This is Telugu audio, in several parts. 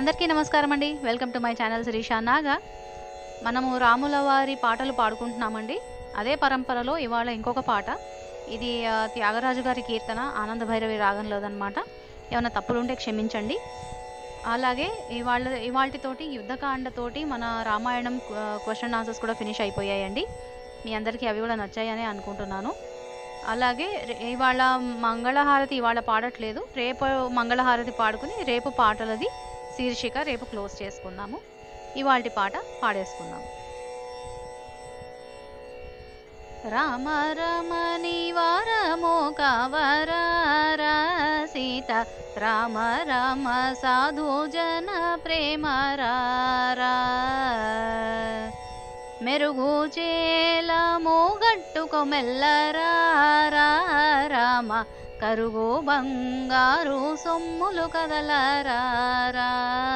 అందరికీ నమస్కారం అండి welcome to my channel Sirisha Naga మనము రాముల వారి పాటలు పాడుకుంటున్నామండి అదే పరంపరలో ఇవాళ ఇంకొక పాట ఇది ఆ, త్యాగరాజు గారి కీర్తన ఆనంద భైరవి రాగంలోదనమాట ఏమైనా తప్పులుంటే క్షమించండి అలాగే ఇవాళ ఇవాళతోటి యుద్ధకాండతోటి మన రామాయణం క్వశ్చన్ ఆన్సర్స్ కూడా ఫినిష్ అయిపోయాయండి మీ అందరికీ అవి కూడా నచ్చాయని అనుకుంటున్నాను అలాగే రే- ఇవాళ మంగళహారతి ఇవాళ పాడట్లేదు రేపు మంగళహారతి పాడుకుని రేపు పాటలది శీర్షిక రేపు క్లోజ్ చేసుకుందాము ఇవాళ పాట పాడేసుకుందాం రామ రమణి వారమో కవరార సీత రామ రామ సాధు జన ప్రేమ రారా మెరుగు చేలము గట్టుకు మెల్లరారా రామ కరుగు బంగారు సొమ్ములు కదలరారా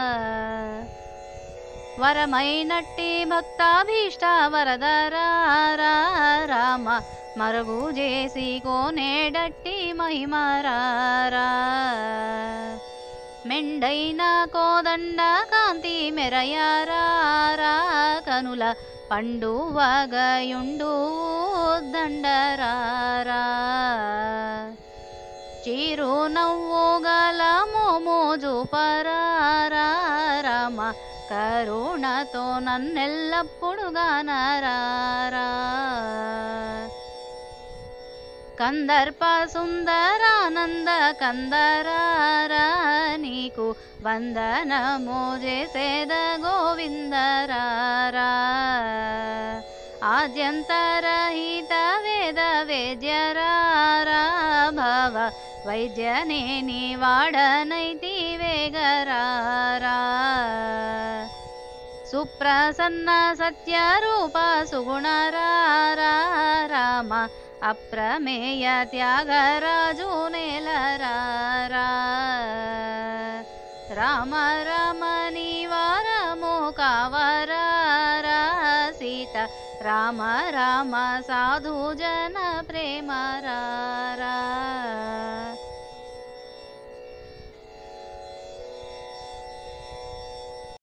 వరమైనట్టి భక్తాభీష్ట వరదరారా రామ మరుగు చేసి కోనేడట్టి మహిమరారా మెండైన కోదండ కాంతి మెరయారా కనుల పండు వగయుండు దండరారా చిరు నవ్వు గల మోమోజు పరారా రామ కరుణతో నన్నెల్లప్పుడు గానరారా కందర్ప సుందరానంద కందరారా నీకు వందనమో చేసేద గోవిందరారా ఆద్యంతరహిత వేద వేద్యరారా భవ వైద్యనేని వాడనైతి వేగరారా సుప్రసన్న సత్యరూప సుగుణరారా రామ అప్రమేయ త్యాగరాజు నేలరారా రామ రామ నివారము కావరారా సీత రామ రామ సాధు జన ప్రేమ రారా